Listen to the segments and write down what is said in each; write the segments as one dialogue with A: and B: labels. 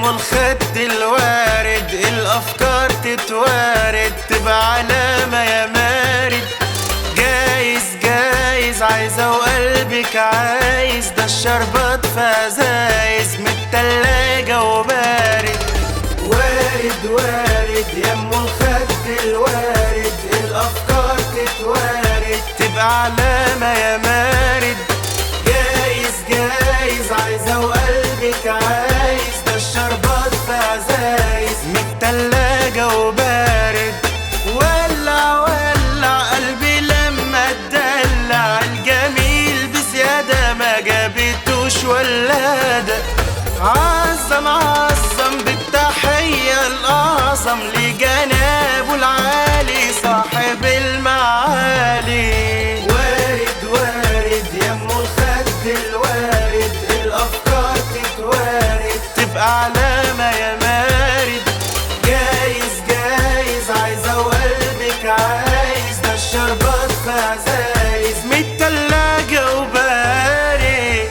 A: ام الخد الوارد الافكار تتوارد تبقى علامة يا مارد جايز جايز عايزة وقلبك عايز ده الشربات فزايز من التلاجة وبارد وارد وارد يا ام الخد الوارد الافكار تتوارد تبقى علامة يا مارد جايز جايز عايزة وقلبك عايز ده الشربات فزايز من التلاجة وبارد ولع ولع قلبي لما اتدلع الجميل بزيادة ما جابتوش ولادة عظم عظم بالتحية الأعظم لجنابه العالي صاحب المعالي وارد وارد يم الخد الوارد الأفكار تتوارد تبقى علامة يا مارد جايز جايز عايزة وقلبك عايز ده الشربات فزايز من التلاجة وبارد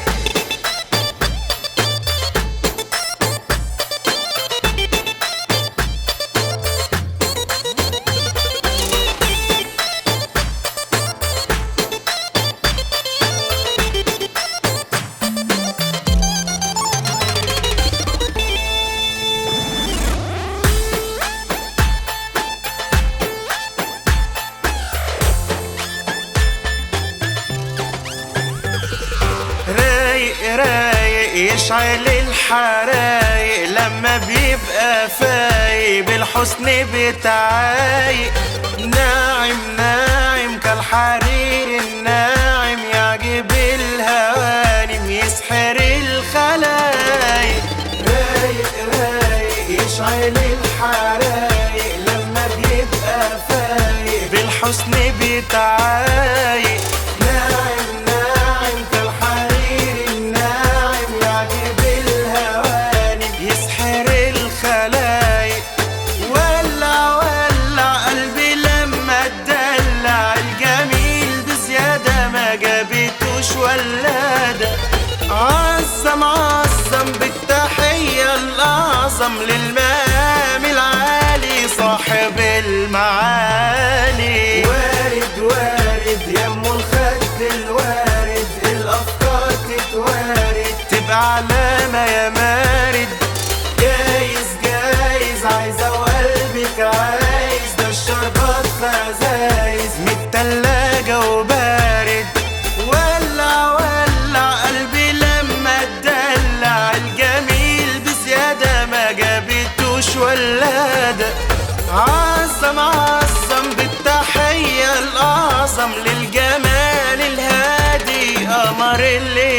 A: رايق رايق يشعل الحرايق لما بيبقى فايق بالحسن بتعايق ناعم ناعم كالحرير الناعم يعجب الهوانم يسحر الخلايق رايق رايق يشعل الحرايق لما بيبقى فايق بالحسن بتعايق ناعم ناعم كالحرير الناعم يعجب الهوانم يسحر الخلايق ولع ولع قلبي لما اتدلع الجميل بزيادة ما جابتوش ولادة عظم عظم بالتحية الأعظم للمقام العالي صاحب المعالي وارد وارد يم الخد الوارد الأفكار تتوارد تبقى علامة يا مارد جايز جايز عايزة وقلبك عايز ده الشربات فزايز من التلاجة وبارد ولع ولع قلبي لما اتدلع الجميل بزيادة ما جابتوش ولادة عظم عظم بالتحية الأعظم للجمال الهادي قمر الليل